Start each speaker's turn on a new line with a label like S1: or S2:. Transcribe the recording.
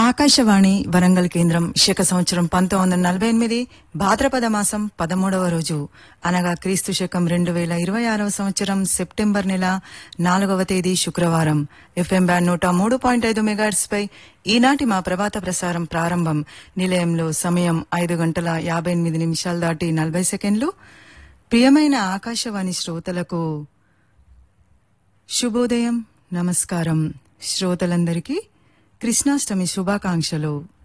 S1: ఆకాశవాణి వరంగల్ కేంద్రం శక సంవత్సరం పంతొమ్మిది వందల నలభై ఎనిమిది భాద్రపద మాసం పదమూడవ రోజు అనగా క్రీస్తు శకం రెండు వేల ఇరవై ఆరవ సంవత్సరం సెప్టెంబర్ నెల నాలుగవ తేదీ శుక్రవారం ఎఫ్ఎం బ్యాండ్ నూట మూడు పాయింట్ ఐదు మెగాట్స్ పై ఈనాటి మా ప్రభాత ప్రసారం ప్రారంభం నిలయంలో సమయం ఐదు గంటల యాభై ఎనిమిది నిమిషాలు దాటి నలభై సెకండ్లు ప్రియమైన ఆకాశవాణి శ్రోతలకు శుభోదయం నమస్కారం శ్రోతలందరికీ కృష్ణాష్టమి శుభాకాంక్షలు